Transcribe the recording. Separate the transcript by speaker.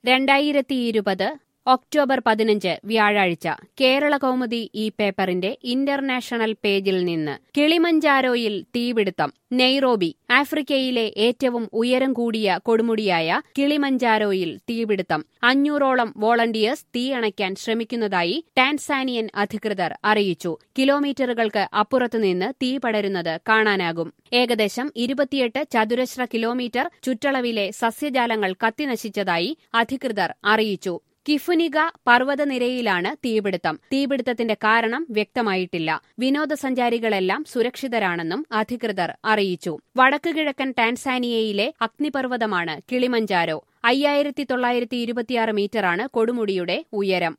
Speaker 1: രണ്ടായിരത്തി ഇരുപത് ഒക്ടോബർ പതിനഞ്ച് വ്യാഴാഴ്ച കേരള കൗമുദി ഈ പേപ്പറിന്റെ ഇന്റർനാഷണൽ പേജിൽ നിന്ന് കിളിമഞ്ചാരോയിൽ തീപിടുത്തം നെയ്റോബി ആഫ്രിക്കയിലെ ഏറ്റവും ഉയരം കൂടിയ കൊടുമുടിയായ കിളിമഞ്ചാരോയിൽ തീപിടുത്തം അഞ്ഞൂറോളം വോളണ്ടിയേഴ്സ് തീയണയ്ക്കാൻ ശ്രമിക്കുന്നതായി ടാൻസാനിയൻ അധികൃതർ അറിയിച്ചു കിലോമീറ്ററുകൾക്ക് അപ്പുറത്തുനിന്ന് തീ പടരുന്നത് കാണാനാകും ഏകദേശം ഇരുപത്തിയെട്ട് ചതുരശ്ര കിലോമീറ്റർ ചുറ്റളവിലെ സസ്യജാലങ്ങൾ കത്തിനശിച്ചതായി അധികൃതർ അറിയിച്ചു കിഫുനിക പർവ്വതനിരയിലാണ് തീപിടുത്തം തീപിടുത്തത്തിന്റെ കാരണം വ്യക്തമായിട്ടില്ല വിനോദസഞ്ചാരികളെല്ലാം സുരക്ഷിതരാണെന്നും അധികൃതർ അറിയിച്ചു വടക്ക് കിഴക്കൻ ടാൻസാനിയയിലെ അഗ്നിപർവ്വതമാണ് കിളിമഞ്ചാരോ അയ്യായിരത്തി തൊള്ളായിരത്തി ഇരുപത്തിയാറ് മീറ്ററാണ് കൊടുമുടിയുടെ ഉയരം